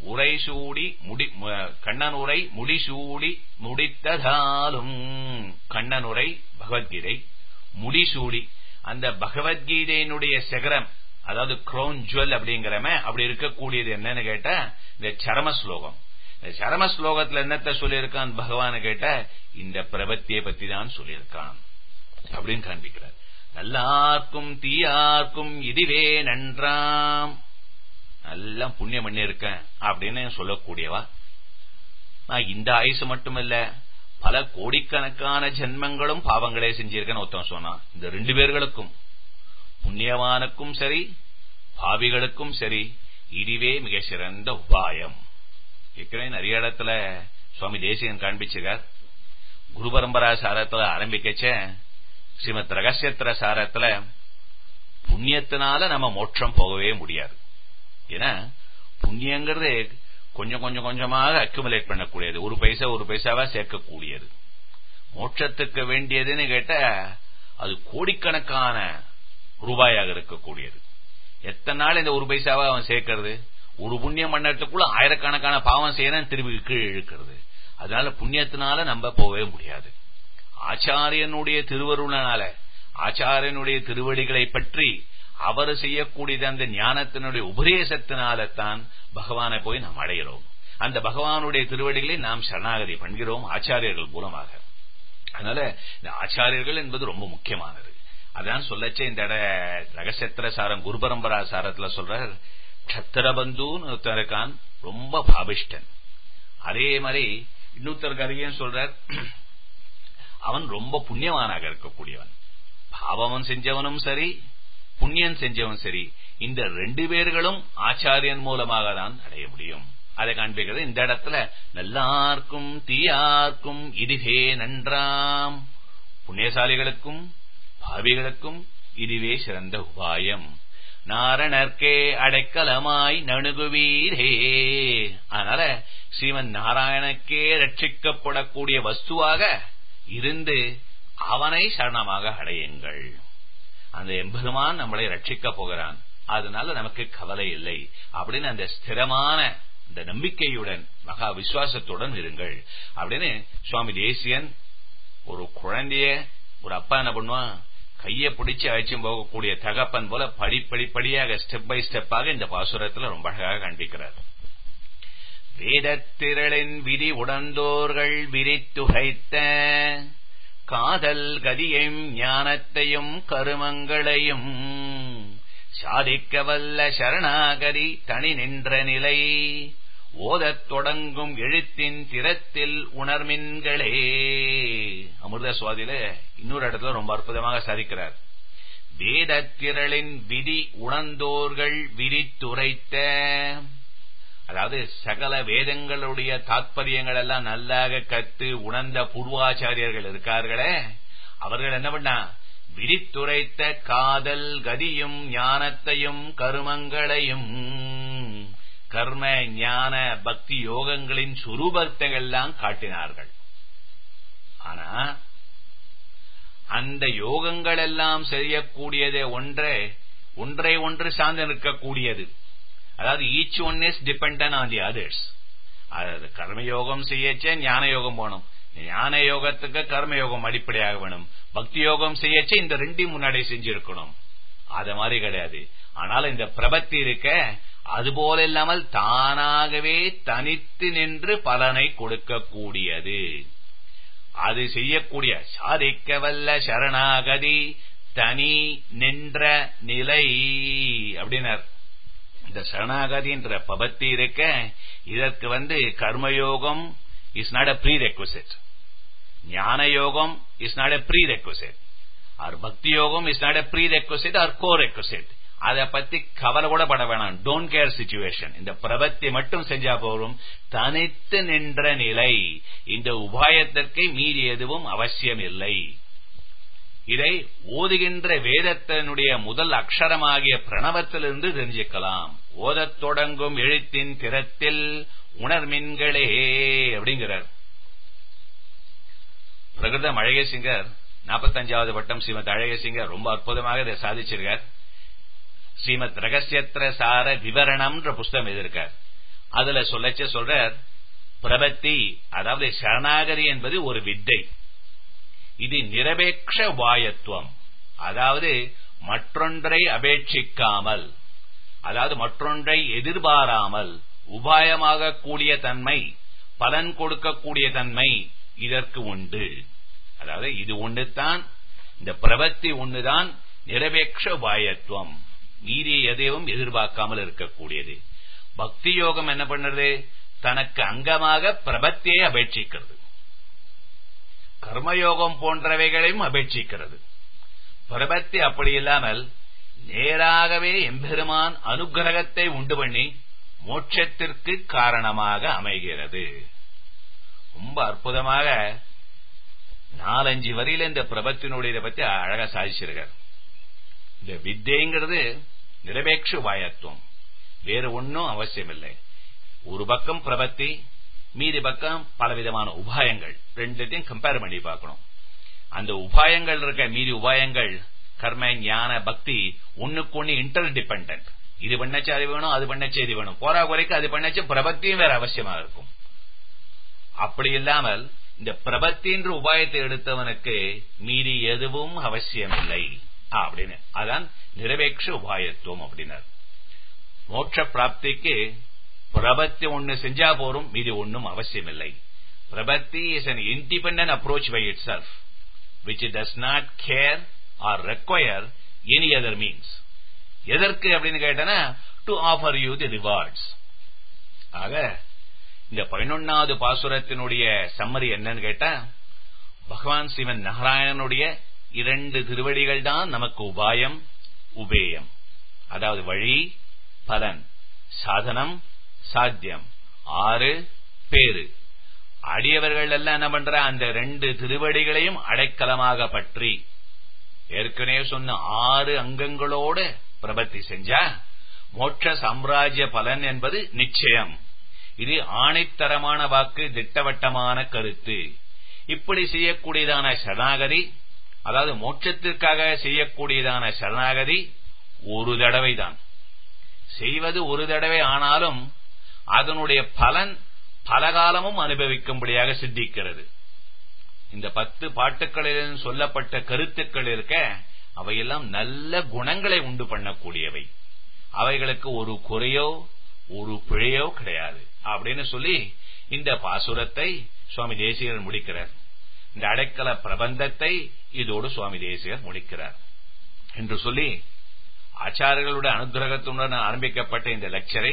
உரைசூடி முடி கண்ணன் உரை முடிசூடி முடித்ததாலும் கண்ணன் உரை பகவத்கீதை முடிசூடி அந்த பகவத்கீதையினுடைய சிகரம் அதாவது குரோன் ஜுவல் அப்படிங்கிறம அப்படி இருக்கக்கூடியது என்னன்னு கேட்டா இந்த சரம ஸ்லோகம் இந்த சரம ஸ்லோகத்துல என்னத்த சொல்லியிருக்கான் பகவான் கேட்ட இந்த பிரபத்தியை பத்தி தான் சொல்லியிருக்கான் அப்படின்னு காண்பிக்கிறார் நல்லார்க்கும் தீயார்க்கும் இதுவே நன்றாம் நல்லா புண்ணியம் பண்ணி இருக்கேன் அப்படின்னு சொல்லக்கூடியவா நான் இந்த ஆயுசு மட்டும் இல்ல பல கோடிக்கணக்கான ஜென்மங்களும் பாவங்களே செஞ்சிருக்கேன்னு ஒருத்தன் சொன்னான் இந்த ரெண்டு பேர்களுக்கும் புண்ணியவானுக்கும் சரி பாவிகளுக்கும் சரி இதுவே மிக சிறந்த உபாயம் ஏற்கனவே நிறைய இடத்துல சுவாமி தேசியன் காண்பிச்சிருக்கார் குரு பரம்பரா சாரத்துல ஆரம்பிக்கச்ச ஸ்ரீமத் ரகசியத்திர சாரத்துல புண்ணியத்தினால நம்ம மோட்சம் போகவே முடியாது ஏன்னா புண்ணியங்கிறது கொஞ்சம் கொஞ்சம் கொஞ்சமாக அக்குமுலேட் பண்ணக்கூடியது ஒரு பைசா ஒரு பைசாவா சேர்க்கக்கூடியது மோட்சத்துக்கு வேண்டியதுன்னு கேட்டா அது கோடிக்கணக்கான ரூபாயாக இருக்கக்கூடியது எத்தனை நாள் இந்த ஒரு பைசாவா அவன் சேர்க்கறது ஒரு புண்ணியம் பண்ணறதுக்குள்ள ஆயிரக்கணக்கான பாவம் செய்யணும் திரும்பி கீழ் இழுக்கிறது அதனால புண்ணியத்தினால நம்ம போகவே முடியாது ஆச்சாரியனுடைய திருவருளனால ஆச்சாரியனுடைய திருவடிகளை பற்றி அவர் செய்யக்கூடியது அந்த ஞானத்தினுடைய உபதேசத்தினால தான் பகவானை போய் நாம் அடைகிறோம் அந்த பகவானுடைய திருவடிகளை நாம் சரணாகதி பண்ணுகிறோம் ஆச்சாரியர்கள் மூலமாக அதனால இந்த ஆச்சாரியர்கள் என்பது ரொம்ப முக்கியமானது அதான் சொல்லச்சே இந்த இட ரகசியத்திர சாரம் குரு பரம்பரா சாரத்துல சொல்றார் கத்திரபந்துன்னு ஒருத்தன் இருக்கான் ரொம்ப பாபிஷ்டன் அதே மாதிரி இன்னொருத்தருக்கு அருகேயும் சொல்றார் அவன் ரொம்ப புண்ணியவானாக இருக்கக்கூடியவன் பாவம் செஞ்சவனும் சரி புண்ணியன் செஞ்சவன் சரி இந்த ரெண்டு பேர்களும் ஆச்சாரியன் மூலமாக தான் அடைய முடியும் அதை காண்பிக்கிறது இந்த இடத்துல நல்லார்க்கும் தீயார்க்கும் இதுவே நன்றாம் புண்ணியசாலிகளுக்கும் பாவிகளுக்கும் இதுவே சிறந்த உபாயம் நாரணர்க்கே அடைக்கலமாய் நணுகுவீரே அதனால ஸ்ரீமன் நாராயணக்கே ரட்சிக்கப்படக்கூடிய வஸ்துவாக இருந்து அவனை சரணமாக அடையுங்கள் அந்த எம்பெருமான் நம்மளை ரட்சிக்க போகிறான் அதனால நமக்கு கவலை இல்லை அப்படின்னு அந்த ஸ்திரமான இந்த நம்பிக்கையுடன் மகா விசுவாசத்துடன் இருங்கள் அப்படின்னு சுவாமி தேசியன் ஒரு குழந்தைய ஒரு அப்பா என்ன பண்ணுவான் கைய பிடிச்சு அழைச்சும் போகக்கூடிய தகப்பன் போல படிப்படிப்படியாக ஸ்டெப் பை ஸ்டெப்பாக இந்த பாசுரத்துல ரொம்ப அழகாக காண்பிக்கிறார் வேதத்திரளின் விதி உடந்தோர்கள் விரித்துகைத்த காதல் கதியையும் ஞானத்தையும் கருமங்களையும் சாதிக்க வல்ல சரணாகதி தனி நின்ற நிலை ஓதத் தொடங்கும் எழுத்தின் திறத்தில் உணர்மின்களே அமிர்த சுவாதியில இன்னொரு இடத்துல ரொம்ப அற்புதமாக சாதிக்கிறார் வேதத்திரளின் விதி உணர்ந்தோர்கள் விரித்துரைத்த அதாவது சகல வேதங்களுடைய தாத்பரியங்கள் எல்லாம் நல்லாக கத்து உணர்ந்த பூர்வாச்சாரியர்கள் இருக்கார்களே அவர்கள் என்ன பண்ணா விரித்துரைத்த காதல் கதியும் ஞானத்தையும் கருமங்களையும் கர்ம ஞான பக்தி யோகங்களின் சுரூபத்தை எல்லாம் காட்டினார்கள் ஆனா அந்த யோகங்கள் எல்லாம் செய்யக்கூடியதே ஒன்றே ஒன்றை ஒன்று சார்ந்து நிற்கக்கூடியது அதாவது each one is depend on the others அதாவது கர்மயோகம் செய்யச்சே ஞான யோகம் போகணும் ஞான யோகத்துக்கு கர்மயோகம் அடிப்படையாக வேணும் பக்தி யோகம் செய்யச்சே இந்த ரெண்டையும் முன்னாடி செஞ்சிருக்கணும் அத மாதிரி கிடையாது ஆனால் இந்த பிரபத்தி இருக்க அதுபோல இல்லாமல் தானாகவே தனித்து நின்று பலனை கொடுக்கக்கூடியது அது செய்யக்கூடிய சாதிக்க வல்ல சரணாகதி தனி நின்ற நிலை அப்படின்னார் இந்த சரணாகதின்ற பபத்தி இருக்க இதற்கு வந்து கர்மயோகம் is not a prerequisite ஞான யோகம் is not a prerequisite or பக்தி யோகம் is not a prerequisite or corequisite அதை பத்தி கவலை கூட பட வேணாம் டோன்ட் கேர் சிச்சுவேஷன் இந்த பிரபத்தி மட்டும் செஞ்சா போரும் தனித்து நின்ற நிலை இந்த உபாயத்திற்கு மீறி எதுவும் அவசியம் இல்லை இதை ஓதுகின்ற வேதத்தினுடைய முதல் அக்ஷரமாகிய பிரணவத்திலிருந்து தெரிஞ்சுக்கலாம் ஓதத் தொடங்கும் எழுத்தின் திறத்தில் உணர்மின்களே அப்படிங்கிறார் பிரகிருதம் அழகேசிங்கர் நாற்பத்தஞ்சாவது வட்டம் ஸ்ரீமத் அழகேசிங்கர் ரொம்ப அற்புதமாக இதை சாதிச்சிருக்கார் ஸ்ரீமத் ரகசியத்திர சார விவரணம்ன்ற புஸ்தகம் எழுதியிருக்கார் அதுல சொல்லச்ச சொல்றார் பிரபத்தி அதாவது சரணாகதி என்பது ஒரு வித்தை இது நிரபேட்ச வாயத்துவம் அதாவது மற்றொன்றை அபேட்சிக்காமல் அதாவது மற்றொன்றை எதிர்பாராமல் உபாயமாக கூடிய தன்மை பலன் கொடுக்கக்கூடிய தன்மை இதற்கு உண்டு அதாவது இது ஒன்றுதான் இந்த பிரபத்தி ஒன்றுதான் நிரபேட்ச உபாயத்துவம் மீறி எதையும் எதிர்பார்க்காமல் இருக்கக்கூடியது பக்தி யோகம் என்ன பண்ணுறது தனக்கு அங்கமாக பிரபத்தியை அபேட்சிக்கிறது கர்மயோகம் போன்றவைகளையும் அபேட்சிக்கிறது பிரபத்தி அப்படி இல்லாமல் நேராகவே எம்பெருமான் அனுகிரகத்தை உண்டு பண்ணி மோட்சத்திற்கு காரணமாக அமைகிறது ரொம்ப அற்புதமாக நாலஞ்சு வரியில இந்த பிரபத்தினுடைய பத்தி அழகா சாதிச்சிருக்கார் இந்த வித்தைங்கிறது நிரபேட்ச உபாயத்துவம் வேறு ஒன்னும் அவசியம் இல்லை ஒரு பக்கம் பிரபத்தி மீதி பக்கம் பலவிதமான உபாயங்கள் ரெண்டுத்தையும் கம்பேர் பண்ணி பார்க்கணும் அந்த உபாயங்கள் இருக்க மீதி உபாயங்கள் கர்ம ஞான பக்தி ஒண்ணுக்கு ஒண்ணு இன்டர் டிபெண்ட் இது பண்ணச்சு அது வேணும் அது பண்ணச்சு இது வேணும் போரா குறைக்கு அது பண்ணச்சு பிரபத்தியும் வேற அவசியமா இருக்கும் அப்படி இல்லாமல் இந்த பிரபத்தின்ற உபாயத்தை எடுத்தவனுக்கு மீறி எதுவும் அவசியம் இல்லை அப்படின்னு அதான் நிரபேட்ச உபாயத்துவம் அப்படின்னார் மோட்ச பிராப்திக்கு பிரபத்தி ஒண்ணு செஞ்சா போரும் மீதி ஒன்னும் அவசியம் இல்லை பிரபத்தி is an independent approach by itself which does not care or require any other means எதற்கு அப்படின்னு கேட்டனா to offer you the rewards ஆக இந்த பதினொன்னாவது பாசுரத்தினுடைய சம்மரி என்னன்னு கேட்டா பகவான் சிவன் நாராயணனுடைய இரண்டு திருவடிகள் தான் நமக்கு உபாயம் உபேயம் அதாவது வழி பலன் சாதனம் சாத்தியம் ஆறு பேரு அடியவர்கள் எல்லாம் என்ன பண்ற அந்த ரெண்டு திருவடிகளையும் அடைக்கலமாக பற்றி ஏற்கனவே சொன்ன ஆறு அங்கங்களோடு பிரபத்தி செஞ்சா மோட்ச சாம்ராஜ்ய பலன் என்பது நிச்சயம் இது ஆணைத்தரமான வாக்கு திட்டவட்டமான கருத்து இப்படி செய்யக்கூடியதான சரணாகதி அதாவது மோட்சத்திற்காக செய்யக்கூடியதான சரணாகதி ஒரு தடவை தான் செய்வது ஒரு தடவை ஆனாலும் அதனுடைய பலன் பலகாலமும் அனுபவிக்கும்படியாக சித்திக்கிறது இந்த பத்து பாட்டுக்களில் சொல்லப்பட்ட கருத்துக்கள் இருக்க அவையெல்லாம் நல்ல குணங்களை உண்டு பண்ணக்கூடியவை அவைகளுக்கு ஒரு குறையோ ஒரு பிழையோ கிடையாது அப்படின்னு சொல்லி இந்த பாசுரத்தை சுவாமி தேசிகர் முடிக்கிறார் இந்த அடைக்கல பிரபந்தத்தை இதோடு சுவாமி தேசிகர் முடிக்கிறார் என்று சொல்லி ஆச்சாரியர்களுடைய அனுகிரகத்துடன் ஆரம்பிக்கப்பட்ட இந்த லெக்சரை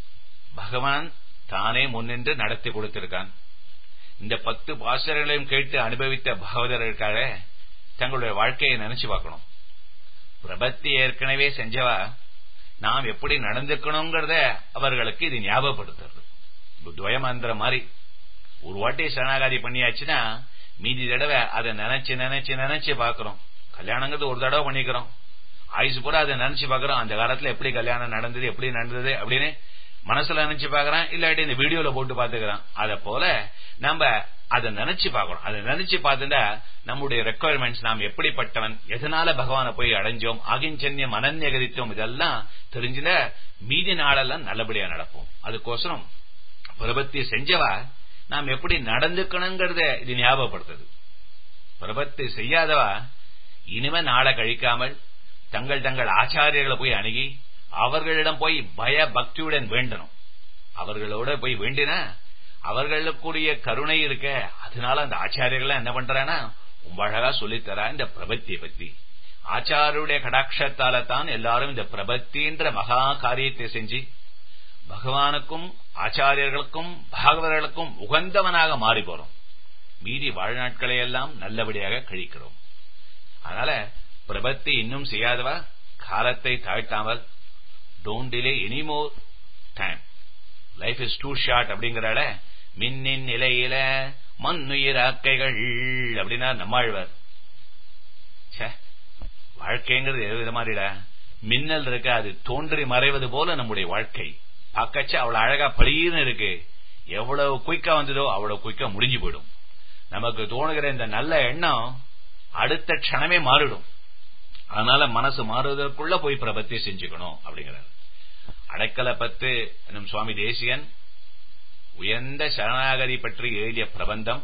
பகவான் தானே முன்னின்று நடத்தி கொடுத்திருக்கான் இந்த பத்து பாசர்களையும் கேட்டு அனுபவித்த பகவதர்களுக்காக தங்களுடைய வாழ்க்கையை நினைச்சு பார்க்கணும் பிரபத்தி ஏற்கனவே செஞ்சவா நாம் எப்படி நடந்துக்கணுங்கிறத அவர்களுக்கு இது ஞாபகப்படுத்துறது துவயமந்திர மாதிரி ஒரு வாட்டி சரணாகாதி பண்ணியாச்சுன்னா மீதி தடவை அதை நினைச்சு நினைச்சு நினைச்சு பாக்குறோம் கல்யாணங்கிறது ஒரு தடவை பண்ணிக்கிறோம் ஆயுசு பூரா அதை நினைச்சு பாக்குறோம் அந்த காலத்துல எப்படி கல்யாணம் நடந்தது எப்படி நடந்தது அப்படின்னு மனசுல நினைச்சு பாக்குறான் இல்லாட்டி இந்த வீடியோல போட்டு பாத்துக்கிறான் அத போல நம்ம அதை நினைச்சு பார்க்கணும் அதை நினைச்சு பார்த்துட்டா நம்முடைய ரெக்குவயர்மெண்ட்ஸ் நாம் எப்படிப்பட்டவன் எதனால பகவானை போய் அடைஞ்சோம் அகிஞ்சன்யம் அனன்யகரித்தோம் இதெல்லாம் தெரிஞ்சுல மீதி நாளெல்லாம் நல்லபடியா நடப்போம் அதுக்கோசரம் பிரபத்தி செஞ்சவா நாம் எப்படி நடந்துக்கணுங்கிறத இது ஞாபகப்படுத்துது பிரபத்தி செய்யாதவா இனிமே நாளை கழிக்காமல் தங்கள் தங்கள் ஆச்சாரியர்களை போய் அணுகி அவர்களிடம் போய் பய பக்தியுடன் வேண்டணும் அவர்களோட போய் வேண்டினா அவர்களுக்குரிய கருணை இருக்க அதனால அந்த ஆச்சாரியர்கள் என்ன பண்றானா ரொம்ப அழகா சொல்லித்தரா இந்த பிரபத்தியை பத்தி ஆச்சாரியுடைய கடாட்சத்தால தான் எல்லாரும் இந்த பிரபத்தின்ற மகா காரியத்தை செஞ்சு பகவானுக்கும் ஆச்சாரியர்களுக்கும் பாகவதர்களுக்கும் உகந்தவனாக மாறி போறோம் மீதி வாழ்நாட்களை எல்லாம் நல்லபடியாக கழிக்கிறோம் அதனால பிரபத்தி இன்னும் செய்யாதவா காலத்தை தாழ்த்தாமல் don't delay anymore time life is too short அப்படிங்கிறால மின்னின் நிலையில மண்ணுயிராக்கைகள் அப்படின்னா நம்மாழ்வார் வாழ்க்கைங்கிறது எது வித மாதிரிட மின்னல் இருக்க அது தோன்றி மறைவது போல நம்முடைய வாழ்க்கை பார்க்கச்ச அவ்வளவு அழகா பளீர்னு இருக்கு எவ்வளவு குயிக்கா வந்ததோ அவ்வளவு குயிக்கா முடிஞ்சு போயிடும் நமக்கு தோணுகிற இந்த நல்ல எண்ணம் அடுத்த க்ஷணமே மாறிடும் அதனால மனசு மாறுவதற்குள்ள போய் பிரபத்தி செஞ்சுக்கணும் அப்படிங்கிறார் அடைக்கல பத்து என்னும் சுவாமி தேசியன் உயர்ந்த சரணாகதி பற்றி எழுதிய பிரபந்தம்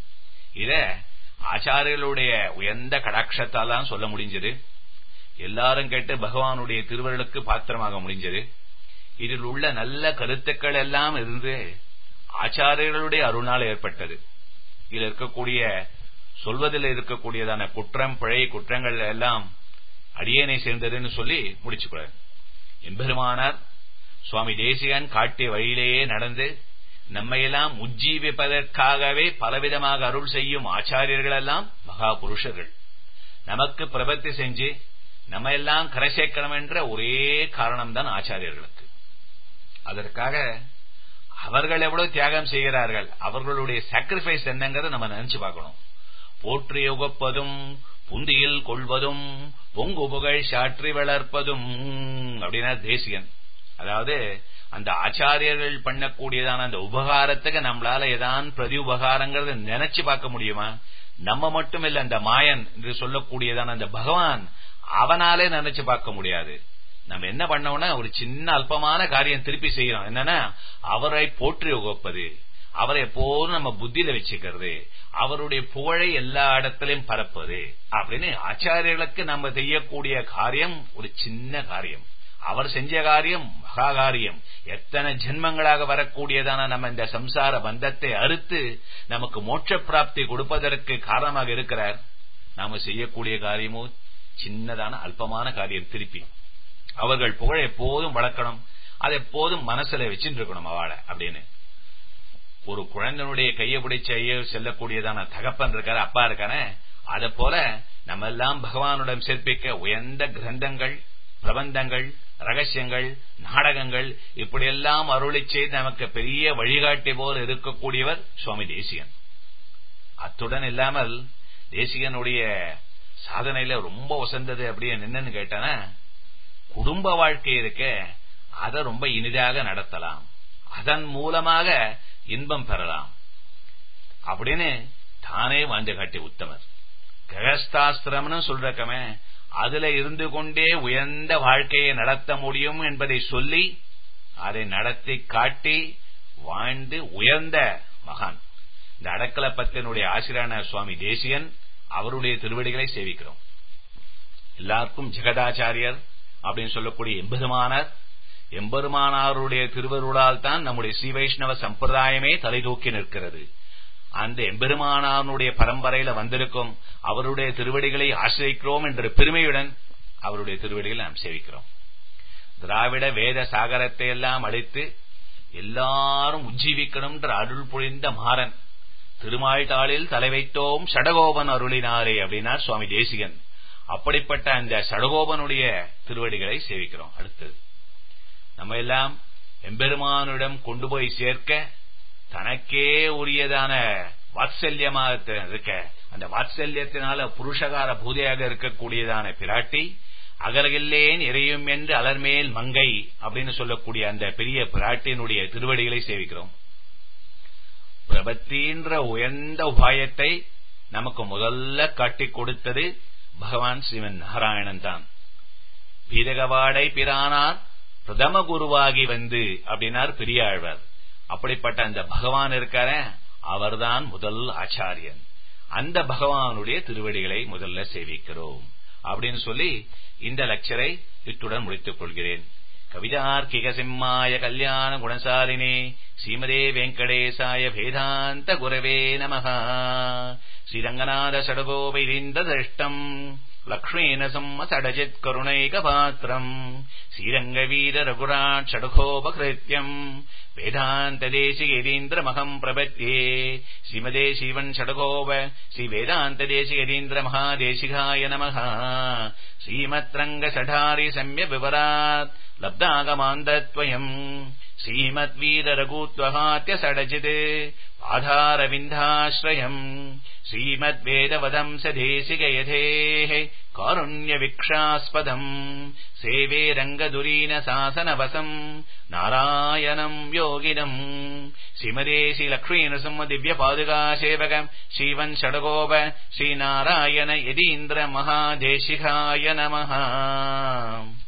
இத ஆச்சாரியர்களுடைய உயர்ந்த கடாட்சத்தால் தான் சொல்ல முடிஞ்சது எல்லாரும் கேட்டு பகவானுடைய திருவருளுக்கு பாத்திரமாக முடிஞ்சது இதில் உள்ள நல்ல கருத்துக்கள் எல்லாம் இருந்து ஆச்சாரியர்களுடைய அருளால் ஏற்பட்டது இதில் இருக்கக்கூடிய சொல்வதில் இருக்கக்கூடியதான குற்றம் பிழை குற்றங்கள் எல்லாம் அடியேனை சேர்ந்ததுன்னு சொல்லி முடிச்சுக்கிறார் எம்பெருமானார் சுவாமி தேசிகன் காட்டிய வழியிலேயே நடந்து நம்மையெல்லாம் உஜ்ஜீவிப்பதற்காகவே பலவிதமாக அருள் செய்யும் ஆச்சாரியர்கள் எல்லாம் மகா புருஷர்கள் நமக்கு பிரபத்தி செஞ்சு நம்ம எல்லாம் கரை சேர்க்கணும் என்ற ஒரே காரணம்தான் ஆச்சாரியர்களுக்கு அதற்காக அவர்கள் எவ்வளவு தியாகம் செய்கிறார்கள் அவர்களுடைய சாக்ரிஃபைஸ் என்னங்கிறத நம்ம நினைச்சு பார்க்கணும் போற்றி உகப்பதும் புந்தியில் கொள்வதும் பொங்கு புகழ் சாற்றி வளர்ப்பதும் அப்படின்னா தேசியன் அதாவது அந்த ஆச்சாரியர்கள் பண்ணக்கூடியதான அந்த உபகாரத்துக்கு நம்மளால ஏதான் பிரதி உபகாரங்கிறத நினைச்சு பார்க்க முடியுமா நம்ம மட்டும் இல்ல அந்த மாயன் என்று சொல்லக்கூடியதான அந்த பகவான் அவனாலே நினைச்சு பார்க்க முடியாது நம்ம என்ன பண்ணோம்னா ஒரு சின்ன அல்பமான காரியம் திருப்பி செய்யறோம் என்னன்னா அவரை போற்றி உகப்பது அவரை எப்போதும் நம்ம புத்தியில வச்சுக்கிறது அவருடைய புகழை எல்லா இடத்திலையும் பரப்பது அப்படின்னு ஆச்சாரியர்களுக்கு நம்ம செய்யக்கூடிய காரியம் ஒரு சின்ன காரியம் அவர் செஞ்ச காரியம் மகா காரியம் எத்தனை ஜென்மங்களாக வரக்கூடியதான நம்ம இந்த சம்சார பந்தத்தை அறுத்து நமக்கு மோட்ச பிராப்தி கொடுப்பதற்கு காரணமாக இருக்கிறார் நாம செய்யக்கூடிய காரியமோ சின்னதான அல்பமான காரியம் திருப்பி அவர்கள் புகழை எப்போதும் வளர்க்கணும் அதை எப்போதும் மனசுல வச்சுட்டு இருக்கணும் அவளை அப்படின்னு ஒரு குழந்தைனுடைய கையை பிடிச்ச செல்லக்கூடியதான தகப்பன் இருக்காரு அப்பா இருக்கானே அத போல நம்ம எல்லாம் பகவானுடன் சேர்ப்பிக்க உயர்ந்த கிரந்தங்கள் பிரபந்தங்கள் ரகசியங்கள் நாடகங்கள் இப்படியெல்லாம் அருளி செய்து நமக்கு பெரிய வழிகாட்டி போல இருக்கக்கூடியவர் சுவாமி தேசிகன் அத்துடன் இல்லாமல் தேசிகனுடைய சாதனையில ரொம்ப உசந்தது அப்படின்னு என்னன்னு கேட்டானா குடும்ப வாழ்க்கை இருக்க அதை ரொம்ப இனிதாக நடத்தலாம் அதன் மூலமாக இன்பம் பெறலாம் அப்படின்னு தானே வாஞ்ச காட்டி உத்தமர் கிரகஸ்தாஸ்திரம்னு சொல்றக்கமே அதுல இருந்து கொண்டே உயர்ந்த வாழ்க்கையை நடத்த முடியும் என்பதை சொல்லி அதை நடத்தி காட்டி வாழ்ந்து உயர்ந்த மகான் இந்த அடக்கலப்பத்தினுடைய ஆசிரியரான சுவாமி தேசியன் அவருடைய திருவடிகளை சேவிக்கிறோம் எல்லாருக்கும் ஜெகதாச்சாரியர் அப்படின்னு சொல்லக்கூடிய எம்பெருமானார் எம்பெருமானாருடைய திருவருளால் தான் நம்முடைய ஸ்ரீ வைஷ்ணவ சம்பிரதாயமே தலை தூக்கி நிற்கிறது அந்த எம்பெருமானாருடைய பரம்பரையில வந்திருக்கும் அவருடைய திருவடிகளை ஆசிரிக்கிறோம் என்ற பெருமையுடன் அவருடைய திருவடிகளை நாம் சேவிக்கிறோம் திராவிட வேத சாகரத்தை எல்லாம் அழித்து எல்லாரும் உஜ்ஜீவிக்கணும்ன்ற அருள் பொழிந்த மாறன் திருமாழ்தாளில் தலை வைத்தோம் சடகோபன் அருளினாரே அப்படின்னா சுவாமி தேசிகன் அப்படிப்பட்ட அந்த சடகோபனுடைய திருவடிகளை சேவிக்கிறோம் அடுத்தது நம்ம எல்லாம் எம்பெருமானிடம் கொண்டு போய் சேர்க்க தனக்கே உரியதான வாத்சல்யமாக இருக்க அந்த வாத்சல்யத்தினால புருஷகார பூதையாக இருக்கக்கூடியதான பிராட்டி அகலகில்லேன் இறையும் என்று அலர்மேல் மங்கை அப்படின்னு சொல்லக்கூடிய அந்த பெரிய பிராட்டியினுடைய திருவடிகளை சேவிக்கிறோம் பிரபத்தின்ற உயர்ந்த உபாயத்தை நமக்கு முதல்ல காட்டிக் கொடுத்தது பகவான் ஸ்ரீமன் நாராயணன் தான் பீரகவாடை பிரானார் பிரதம குருவாகி வந்து அப்படின்னார் பெரியாழ்வார் அப்படிப்பட்ட அந்த பகவான் இருக்கார அவர்தான் முதல் ஆச்சாரியன் அந்த பகவானுடைய திருவடிகளை முதல்ல சேவிக்கிறோம் அப்படின்னு சொல்லி இந்த லெக்சரை இத்துடன் முடித்துக் கொள்கிறேன் கவிதார்க்கிக சிம்மாய கல்யாண குணசாலினே ஸ்ரீமதே வெங்கடேசாய வேதாந்த குரவே நம ஸ்ரீரங்கநாத சடகோபைரிந்த திருஷ்டம் லக்ஷ்மீன சம்மசடஜித் கருணைகபாத்திரம் ஸ்ரீரங்கவீர ரகுராட் ஷடகோபகிருத்யம் வேதாந்ததேசிகேதீந்திரமகம் பிரபத்யே ஸ்ரீமதே ஸ்ரீவன் ஷடகோப ஸ்ரீ வேதாந்ததேசிகேதீந்திர மகாதேசிகாய நம ஸ்ரீமத்ரங்க சடாரி சம்ய விவராத் லப்தாகமாந்தத்வயம் श्रीमद्वीर रघुत्वहात्य सडजित् आधारविन्दाश्रयम् श्रीमद्वेदवदंस देशिकयधेः कारुण्यविक्षास्पदम् सेवे रङ्गदुरीन शासनवसम् नारायणम् योगिनम् श्रीमदे श्रीलक्ष्मीनृसिंह दिव्यपादुकासेवक श्रीवन् षडगोप श्रीनारायण यदीन्द्र महादेशिकाय नमः